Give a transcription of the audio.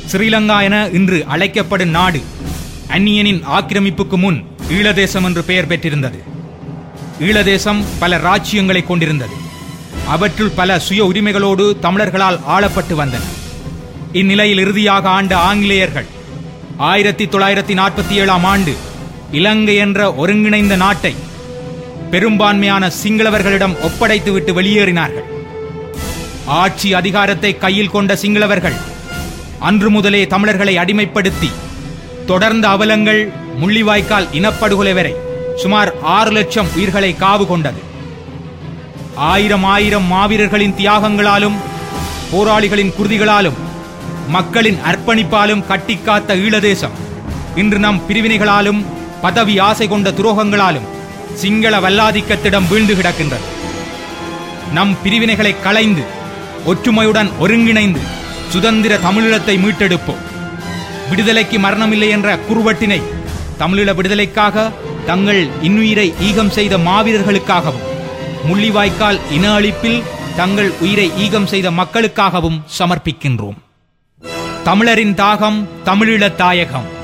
ஸ்ரீலங்கா என இன்று அழைக்கப்படும் நாடு அந்நியனின் ஆக்கிரமிப்புக்கு முன் ஈழதேசம் என்று பெயர் பெற்றிருந்தது ஈழதேசம் பல ராச்சியங்களை கொண்டிருந்தது அவற்றுள் பல சுய உரிமைகளோடு தமிழர்களால் ஆளப்பட்டு வந்தன இந்நிலையில் இறுதியாக ஆண்ட ஆங்கிலேயர்கள் ஆயிரத்தி தொள்ளாயிரத்தி நாற்பத்தி ஏழாம் ஆண்டு இலங்கை என்ற ஒருங்கிணைந்த நாட்டை பெரும்பான்மையான சிங்களவர்களிடம் ஒப்படைத்துவிட்டு வெளியேறினார்கள் ஆட்சி அதிகாரத்தை கையில் கொண்ட சிங்களவர்கள் அன்று முதலே தமிழர்களை அடிமைப்படுத்தி தொடர்ந்த அவலங்கள் முள்ளிவாய்க்கால் இனப்படுகொலை வரை சுமார் ஆறு லட்சம் உயிர்களை காவு கொண்டது ஆயிரம் ஆயிரம் மாவீரர்களின் தியாகங்களாலும் போராளிகளின் குருதிகளாலும் மக்களின் அர்ப்பணிப்பாலும் கட்டிக்காத்த ஈழதேசம் இன்று நம் பிரிவினைகளாலும் பதவி ஆசை கொண்ட துரோகங்களாலும் சிங்கள வல்லாதிக்கத்திடம் வீழ்ந்து கிடக்கின்றது நம் பிரிவினைகளை களைந்து ஒற்றுமையுடன் ஒருங்கிணைந்து சுதந்திர தமிழீழத்தை மீட்டெடுப்போம் விடுதலைக்கு மரணமில்லை என்ற குறுவட்டினை தமிழீழ விடுதலைக்காக தங்கள் இன்னுயிரை ஈகம் செய்த மாவீரர்களுக்காகவும் முள்ளிவாய்க்கால் இன அழிப்பில் தங்கள் உயிரை ஈகம் செய்த மக்களுக்காகவும் சமர்ப்பிக்கின்றோம் தமிழரின் தாகம் தமிழீழ தாயகம்